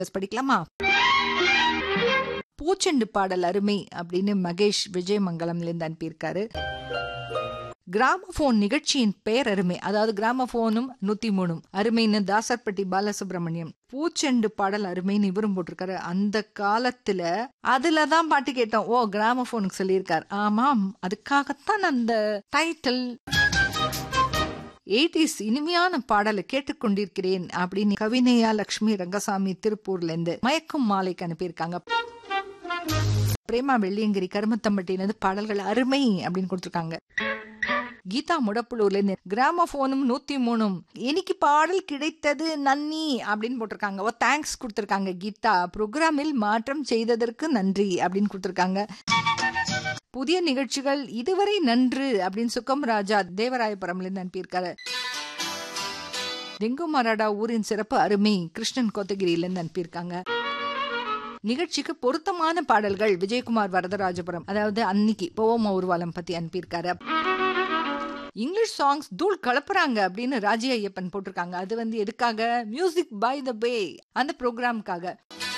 படிக்கலாமா பூச்செண்டு பாடல் அருமை அப்படின்னு மகேஷ் விஜயமங்கலம்ல இருந்து அனுப்பியிருக்காரு கிராமபோன் நிகழ்ச்சியின் பெயர் அருமை அதாவது கிராமபோனும் நூத்தி மூணும் அருமைன்னு தாசர்பட்டி பாலசுப்ரமணியம் பூச்செண்டு பாடல் அருமைன்னு இவரும் போட்டிருக்காரு அந்த காலத்துல அதுலதான் பாட்டு கேட்டோம் ஓ கிராமபோனுக்கு சொல்லியிருக்கார் ஆமாம் அதுக்காகத்தான் அந்த டைட்டில் எயிட்டிஸ் இனிமையான பாடலை கேட்டுக்கொண்டிருக்கிறேன் அப்படின்னு கவினையா லட்சுமி ரங்கசாமி திருப்பூர்ல இருந்து மயக்கும் மாலைக்கு அனுப்பியிருக்காங்க பிரேமா வெள்ளியங்கிரி கருமத்தம்பட்டியிலிருந்து பாடல்கள் அருமை அப்படின்னு கொடுத்திருக்காங்க கீதா முடப்புலூர்ல இருந்து கிராமபோனும் நூத்தி மூணும் இன்னைக்கு பாடல் கிடைத்தது நன்னி அப்படின்னு போட்டிருக்காங்க ஓ தேங்க்ஸ் கொடுத்திருக்காங்க கீதா புரோகிராமில் மாற்றம் செய்ததற்கு நன்றி அப்படின்னு கொடுத்திருக்காங்க புதிய நிகழ்ச்சிகள் இதுவரை நன்று அப்படின்னு சுக்கம் ராஜா தேவராயபுரம்ல இருந்து அனுப்பியிருக்காரு டெங்கு மராடா ஊரின் சிறப்பு அருமை கிருஷ்ணன் கோத்தகிரியில இருந்து அனுப்பியிருக்காங்க நிகழ்ச்சிக்கு பொருத்தமான பாடல்கள் விஜயகுமார் வரதராஜபுரம் அதாவது அன்னிக்கு போவோம் ஊர்வலம் பத்தி அனுப்பியிருக்காரு இங்கிலீஷ் சாங்ஸ் தூள் கலப்புறாங்க அப்படின்னு ராஜி ஐயப்பன் போட்டிருக்காங்க அது வந்து எதுக்காக மியூசிக் பை த பே அந்த ப்ரோக்ராம்காக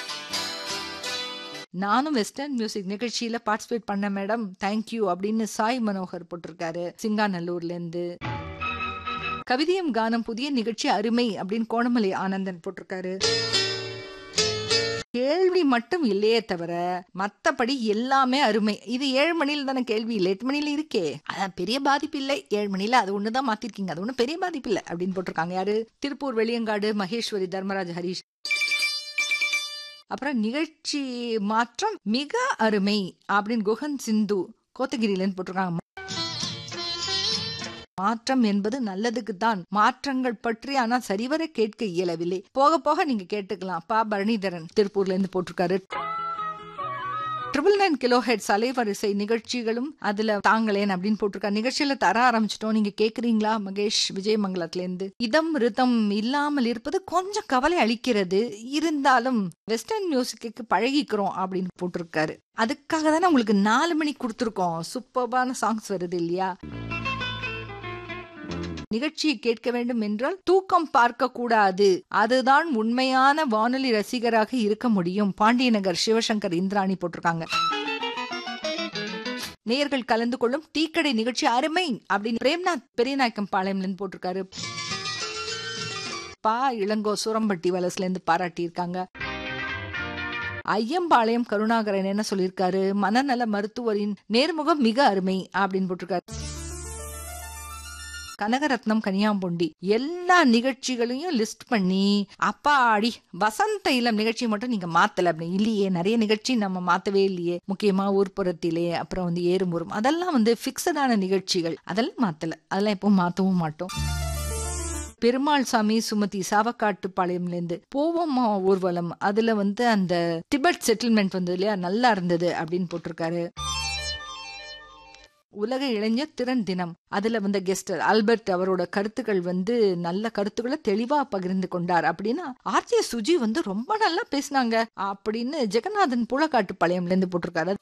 நானும் வெஸ்டர்ன் மியூசிக் நிகழ்ச்சியில பார்ட்டிசிபேட் பண்ண மேடம் தேங்க்யூ அப்படின்னு சாய் மனோகர் போட்டிருக்காரு சிங்காநல்லூர்ல இருந்து கவிதையும் கானம் புதிய நிகழ்ச்சி அருமை அப்படின்னு கோணமலை ஆனந்தன் போட்டிருக்காரு கேள்வி மட்டும் இல்லையே தவிர மத்தபடி எல்லாமே அருமை இது ஏழு மணில தானே கேள்வி இல்லை எட்டு மணில இருக்கே அதான் பெரிய பாதிப்பு இல்லை ஏழு மணில அது ஒண்ணுதான் மாத்திருக்கீங்க அது ஒண்ணும் பெரிய பாதிப்பு இல்லை அப்படின்னு போட்டிருக்காங்க யாரு திருப்பூர் வெளியங்காடு மகேஸ்வரி தர்மராஜ் ஹரீஷ் அப்புறம் நிகழ்ச்சி மாற்றம் மிக அருமை அப்படின்னு குஹன் சிந்து கோத்தகிரியிலன்னு போட்டிருக்காங்க மாற்றம் என்பது நல்லதுக்கு தான் மாற்றங்கள் பற்றி ஆனா சரிவர கேட்க இயலவில்லை போக போக நீங்க கேட்டுக்கலாம் பா பரணிதரன் திருப்பூர்ல இருந்து போட்டிருக்காரு ட்ரிபிள் நைன் கிலோ ஹெட்ஸ் அலைவரிசை நிகழ்ச்சிகளும் அதுல தாங்களேன் அப்படின்னு போட்டிருக்காரு நிகழ்ச்சியில தர ஆரம்பிச்சிட்டோம் நீங்க கேக்குறீங்களா மகேஷ் விஜயமங்கலத்துல இருந்து இதம் ரிதம் இல்லாமல் இருப்பது கொஞ்சம் கவலை அளிக்கிறது இருந்தாலும் வெஸ்டர்ன் மியூசிக்கு பழகிக்கிறோம் அப்படின்னு போட்டிருக்காரு அதுக்காக தானே உங்களுக்கு நாலு மணிக்கு கொடுத்துருக்கோம் சூப்பர்பான சாங்ஸ் வருது இல்லையா நிகழ்ச்சியை கேட்க வேண்டும் என்றால் தூக்கம் பார்க்க கூடாது அதுதான் உண்மையான வானொலி ரசிகராக இருக்க முடியும் பாண்டியநகர் சிவசங்கர் இந்திராணி போட்டிருக்காங்க நேயர்கள் கலந்து கொள்ளும் டீக்கடை நிகழ்ச்சி அருமை அப்படின்னு பிரேம்நாத் பெரியநாயக்கம் பாளையம்ல போட்டிருக்காரு பா இளங்கோ சூரம்பட்டி வலசுல இருந்து பாராட்டி இருக்காங்க ஐயம்பாளையம் கருணாகரன் என்ன சொல்லியிருக்காரு மனநல மருத்துவரின் நேர்முகம் மிக அருமை அப்படின்னு போட்டிருக்காரு கனகரத்னம் கனியாம்பொண்டி எல்லா நிகழ்ச்சிகளையும் லிஸ்ட் பண்ணி அப்பாடி வசந்த இளம் நிகழ்ச்சி மட்டும் நீங்க மாத்தல அப்படின்னு இல்லையே நிறைய நிகழ்ச்சி நம்ம மாத்தவே இல்லையே முக்கியமா ஊர்ப்புறத்திலே அப்புறம் வந்து ஏறுமுறும் அதெல்லாம் வந்து பிக்சடான நிகழ்ச்சிகள் அதெல்லாம் மாத்தல அதெல்லாம் எப்பவும் மாத்தவும் மாட்டோம் பெருமாள் சாமி சுமதி சாவக்காட்டு பாளையம்ல இருந்து போவோமா ஊர்வலம் அதுல வந்து அந்த டிபெட் செட்டில்மெண்ட் வந்து இல்லையா நல்லா இருந்தது அப்படின்னு போட்டிருக்காரு உலக இளைஞர் திறன் தினம் அதுல வந்த கெஸ்ட் ஆல்பர்ட் அவரோட கருத்துக்கள் வந்து நல்ல கருத்துக்களை தெளிவா பகிர்ந்து கொண்டார் அப்படின்னா ஆர்ஜே சுஜி வந்து ரொம்ப நல்லா பேசினாங்க அப்படின்னு ஜெகநாதன் புலக்காட்டு பாளையம்ல இருந்து போட்டிருக்காரு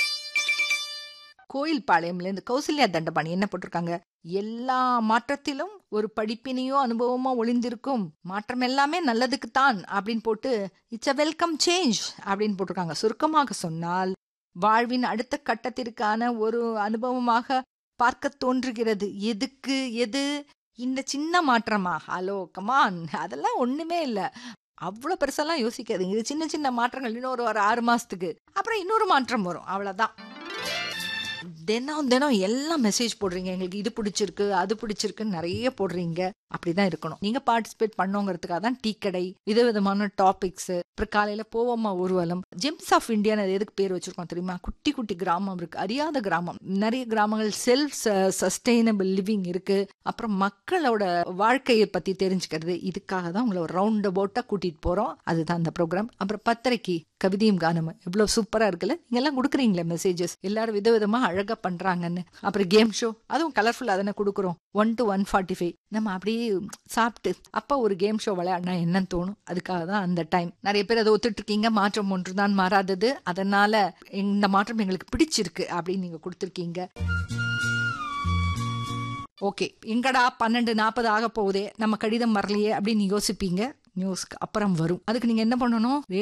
கோயில் பாளையம்ல இருந்து கௌசல்யா தண்டபாணி என்ன போட்டிருக்காங்க எல்லா மாற்றத்திலும் ஒரு படிப்பினையோ அனுபவமோ ஒளிந்திருக்கும் மாற்றம் எல்லாமே நல்லதுக்கு தான் அப்படின்னு போட்டு இட்ஸ் அ வெல்கம் சேஞ்ச் அப்படின்னு போட்டிருக்காங்க சுருக்கமாக சொன்னால் வாழ்வின் அடுத்த கட்டத்திற்கான ஒரு அனுபவமாக பார்க்க தோன்றுகிறது எதுக்கு எது இந்த சின்ன மாற்றமா ஹலோ கமான் அதெல்லாம் ஒண்ணுமே இல்ல அவ்வளவு பெருசெல்லாம் யோசிக்காதீங்க இது சின்ன சின்ன மாற்றங்கள் இன்னொரு ஒரு ஆறு மாசத்துக்கு அப்புறம் இன்னொரு மாற்றம் வரும் அவ்வளவுதான் தினம் தினம் எல்லாம் மெசேஜ் போடுறீங்க எங்களுக்கு இது பிடிச்சிருக்கு அது பிடிச்சிருக்குன்னு நிறைய போடுறீங்க அப்படிதான் இருக்கணும் நீங்க பார்ட்டிசிபேட் பண்ணோங்கிறதுக்காக தான் டீ கடை விதவிதமான டாபிக்ஸ் அப்புறம் காலையில போவோமா ஊர்வலம் ஜெம்ஸ் ஆஃப் இந்தியா எதுக்கு பேர் வச்சிருக்கோம் தெரியுமா குட்டி குட்டி கிராமம் இருக்கு அறியாத கிராமம் நிறைய கிராமங்கள் செல்ஃப் சஸ்டைனபிள் லிவிங் இருக்கு அப்புறம் மக்களோட வாழ்க்கையை பத்தி தெரிஞ்சுக்கிறது இதுக்காக தான் உங்களை ஒரு ரவுண்ட் அபவுட்டா கூட்டிட்டு போறோம் அதுதான் அந்த ப்ரோக்ராம் அப்புறம் பத்திரிக்கை கவிதையும் கானமும் எவ்வளவு சூப்பரா இருக்குல்ல நீங்க எல்லாம் கொடுக்குறீங்களே மெசேஜஸ் எல்லாரும் விதவிதமா அழகா பண்றாங்கன்னு அப்புறம் கேம் ஷோ அதுவும் கலர்ஃபுல்லா தானே கொடுக்குறோம் one two one forty five நம்ம அப்படியே சாப்பிட்டு அப்ப ஒரு கேம் ஷோ விளையாடினா என்னன்னு தோணும் அதுக்காக தான் அந்த டைம் நிறைய பேர் அதை ஒத்துட்டு இருக்கீங்க மாற்றம் ஒன்றுதான் மாறாதது அதனால இந்த மாற்றம் எங்களுக்கு பிடிச்சிருக்கு அப்படின்னு நீங்க கொடுத்துருக்கீங்க ஓகே எங்கடா பன்னெண்டு நாற்பது ஆக போகுதே நம்ம கடிதம் வரலையே அப்படின்னு யோசிப்பீங்க நியூஸ்க்கு அப்புறம் வரும் அதுக்கு நீங்க என்ன பண்ணணும்